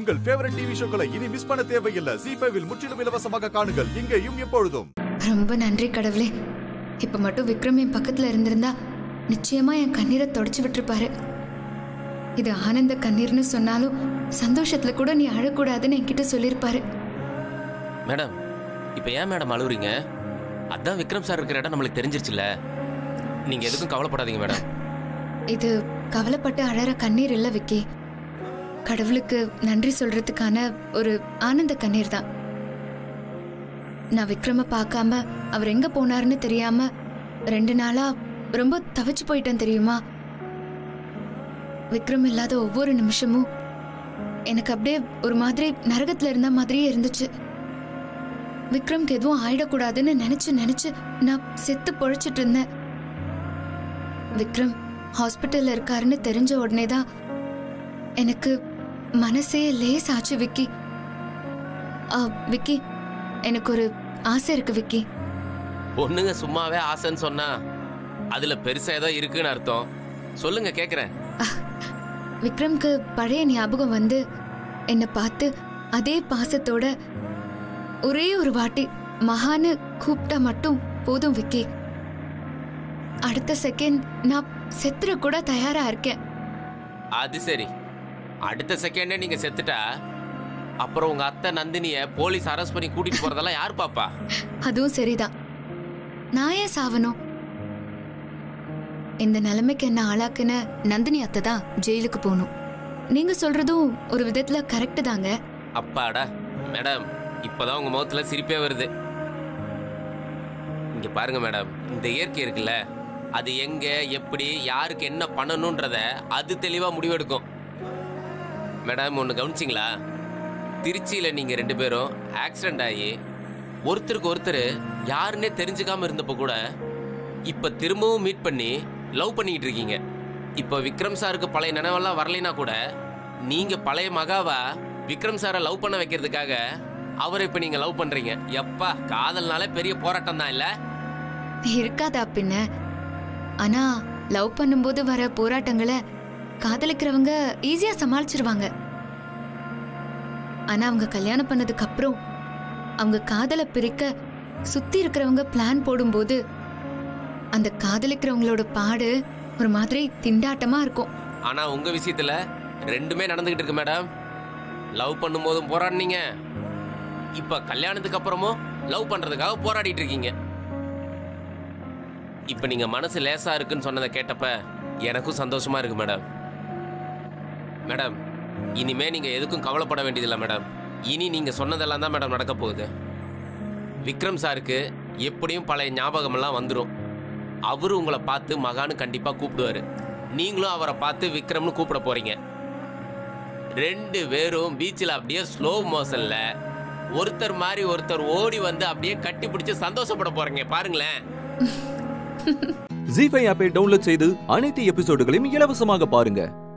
உங்கள் favourite TV ஷோக்களை இனி miss பண்ண தேவையில்லை ஜி ஃபைவில் முற்றிலும் இலவசமாக காணுங்கள் இங்கேயும் எப்பொழுதும் ரொம்ப நன்றி கடவுளே இப்ப மட்டும் விக்ரம் என் பக்கத்துல இருந்திருந்தா நிச்சயமா என் கண்ணீரை தொடச்சு விட்டுருப்பாரு இது ஆனந்த கண்ணீர்னு சொன்னாலும் சந்தோஷத்துல கூட நீ அழக்கூடாதுன்னு என்கிட்ட சொல்லியிருப்பாரு மேடம் இப்போ ஏன் மேடம் அழுவுறீங்க அதான் விக்ரம் சார் இருக்கிற இடம் நம்மளுக்கு தெரிஞ்சிருச்சுல்ல நீங்க எதுக்கும் கவலைப்படாதீங்க மேடம் இது கவலைப்பட்டு அழற கண்ணீர் இல்ல விக்கி கடவுளுக்கு நன்றி சொல்றதுக்கான ஒரு ஆனந்த கண்ணீர் தான் நான் விக்ரம பார்க்காம அவர் எங்க போனாருன்னு தெரியாம ரெண்டு நாளா ரொம்ப தவிச்சு போயிட்டேன் தெரியுமா விக்ரம் இல்லாத ஒவ்வொரு நிமிஷமும் எனக்கு அப்படியே ஒரு மாதிரி நரகத்துல இருந்த மாதிரியே இருந்துச்சு விக்ரம்க்கு எதுவும் ஆயிடக்கூடாதுன்னு நினைச்சு நினைச்சு நான் செத்து பொழைச்சிட்டு இருந்தேன் விக்ரம் ஹாஸ்பிட்டல்ல இருக்காருன்னு தெரிஞ்ச உடனே தான் எனக்கு மனசே லேஸ் ஆச்சு விக்கி ஆ, விக்கி எனக்கு ஒரு ஆசை இருக்கு விக்கி பொண்ணுங்க சும்மாவே ஆசைன்னு சொன்னா அதுல பெருசா ஏதோ இருக்குன்னு அர்த்தம் சொல்லுங்க கேக்குறேன் விக்ரம்க்கு பழைய ஞாபகம் வந்து என்னை பார்த்து அதே பாசத்தோட ஒரே ஒரு வாட்டி மகான்னு கூப்பிட்டா மட்டும் போதும் விக்கி அடுத்த செகண்ட் நான் செத்துற கூட தயாரா இருக்கேன் அது சரி அடுத்த செகண்டே நீங்க செத்துட்டா அப்புறம் உங்க அத்தை நந்தினிய போலீஸ் அரெஸ்ட் பண்ணி கூட்டிட்டு போறதெல்லாம் யார் பாப்பா அதுவும் சரிதான் நான் ஏன் சாவணும் இந்த நிலைமைக்கு என்ன ஆளாக்குன நந்தினி அத்தை தான் ஜெயிலுக்கு போகணும் நீங்க சொல்றதும் ஒரு விதத்துல கரெக்ட் தாங்க அப்பாடா மேடம் இப்பதான் உங்க முகத்துல சிரிப்பே வருது இங்க பாருங்க மேடம் இந்த இயற்கை இருக்குல்ல அது எங்க எப்படி யாருக்கு என்ன பண்ணணும்ன்றத அது தெளிவா முடிவெடுக்கும் மேடம் ஒன்று கவனிச்சிங்களா திருச்சியில நீங்க ரெண்டு பேரும் ஆக்சிடென்ட் ஆகி ஒருத்தருக்கு ஒருத்தர் யாருன்னே தெரிஞ்சுக்காம இருந்தப்போ கூட இப்ப திரும்பவும் மீட் பண்ணி லவ் பண்ணிக்கிட்டு இருக்கீங்க இப்போ விக்ரம் சாருக்கு பழைய நினைவெல்லாம் வரலைனா கூட நீங்க பழைய மகாவா விக்ரம் சாரை லவ் பண்ண வைக்கிறதுக்காக அவரை இப்ப நீங்க லவ் பண்றீங்க எப்பா காதல்னாலே பெரிய போராட்டம் தான் இல்ல இருக்காதா பின்ன ஆனா லவ் பண்ணும்போது வர போராட்டங்களை காதலிக்கிறவங்க ஈஸியா சமாளிச்சிருவாங்க ஆனா அவங்க கல்யாணம் பண்ணதுக்கு அப்புறம் அவங்க காதலை பிரிக்க சுத்தி இருக்கிறவங்க பிளான் போடும்போது அந்த காதலிக்கிறவங்களோட பாடு ஒரு மாதிரி திண்டாட்டமா இருக்கும் ஆனா உங்க விஷயத்துல ரெண்டுமே நடந்துகிட்டு இருக்கு மேடம் லவ் பண்ணும்போதும் போராடினீங்க இப்ப கல்யாணத்துக்கு அப்புறமும் லவ் பண்றதுக்காக போராடிட்டு இருக்கீங்க இப்ப நீங்க மனசு லேசா இருக்குன்னு சொன்னதை கேட்டப்ப எனக்கும் சந்தோஷமா இருக்கு மேடம் மேடம் இனிமே நீங்க எதுக்கும் கவலைப்பட வேண்டியதில்லை மேடம் இனி நீங்க சொன்னதெல்லாம் தான் மேடம் நடக்க போகுது விக்ரம் சாருக்கு எப்படியும் பழைய ஞாபகமெல்லாம் வந்துடும் அவரு உங்களை பார்த்து மகான்னு கண்டிப்பா கூப்பிடுவாரு நீங்களும் அவரை பார்த்து விக்ரம்னு கூப்பிட போறீங்க ரெண்டு பேரும் பீச்சில் அப்படியே ஸ்லோ மோஷன்ல ஒருத்தர் மாதிரி ஒருத்தர் ஓடி வந்து அப்படியே கட்டி பிடிச்சு சந்தோஷப்பட போறீங்க பாருங்களேன் ஜி ஃபைவ் ஆப்பை டவுன்லோட் செய்து அனைத்து எபிசோடுகளையும் இலவசமாக பாருங்க